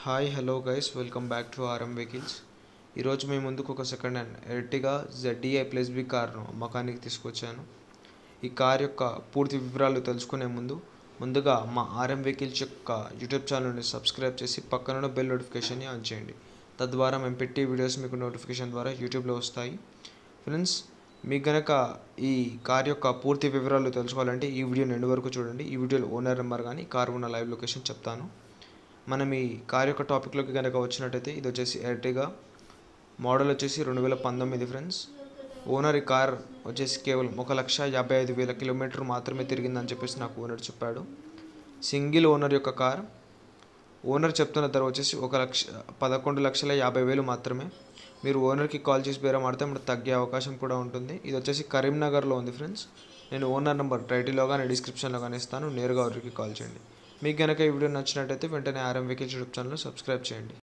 hi hello guys welcome back to RM vehicles ఈరోజు మీ ముందుకు ఒక second hand Ertiga ZDI plus B కార్ను అమ్మకానికి తీసుకొచ్చాను ఈ కార్ యొక్క పూర్తి వివరాలు తెలుసుకునే ముందు ముందుగా మా ఆర్ఎం వెహికల్స్ యొక్క యూట్యూబ్ ఛానల్ని సబ్స్క్రైబ్ చేసి పక్కనున్న బెల్ నోటిఫికేషన్ని ఆన్ చేయండి తద్వారా మేము పెట్టే వీడియోస్ మీకు నోటిఫికేషన్ ద్వారా యూట్యూబ్లో వస్తాయి ఫ్రెండ్స్ మీకు గనక ఈ కార్ యొక్క పూర్తి వివరాలు తెలుసుకోవాలంటే ఈ వీడియో ఎండ్ వరకు చూడండి ఈ వీడియోలో ఓనర్ నెంబర్ కానీ కార్ ఉన్న లైవ్ లొకేషన్ చెప్తాను మనం ఈ కార్ యొక్క టాపిక్లోకి కనుక వచ్చినట్టయితే ఇది వచ్చేసి ఎర్టిగా మోడల్ వచ్చేసి రెండు వేల పంతొమ్మిది ఫ్రెండ్స్ ఓనర్ ఈ కార్ వచ్చేసి కేవలం ఒక లక్ష యాభై ఐదు వేల కిలోమీటర్ మాత్రమే తిరిగిందని చెప్పేసి నాకు ఓనర్ చెప్పాడు సింగిల్ ఓనర్ యొక్క కార్ ఓనర్ చెప్తున్న ధర వచ్చేసి ఒక లక్ష పదకొండు లక్షల యాభై వేలు మాత్రమే మీరు ఓనర్కి కాల్ చేసి బేరం ఆడితే మనకు తగ్గే అవకాశం కూడా ఉంటుంది ఇది వచ్చేసి కరీంనగర్లో ఉంది ఫ్రెండ్స్ నేను ఓనర్ నెంబర్ టైటిల్లో కానీ డిస్క్రిప్షన్లో కానీ ఇస్తాను నేరుగా ఎవరికి కాల్ చేయండి మీకు కనుక ఈ వీడియో నచ్చినట్టయితే వెంటనే RM vehicles YouTube channel subscribe చేయండి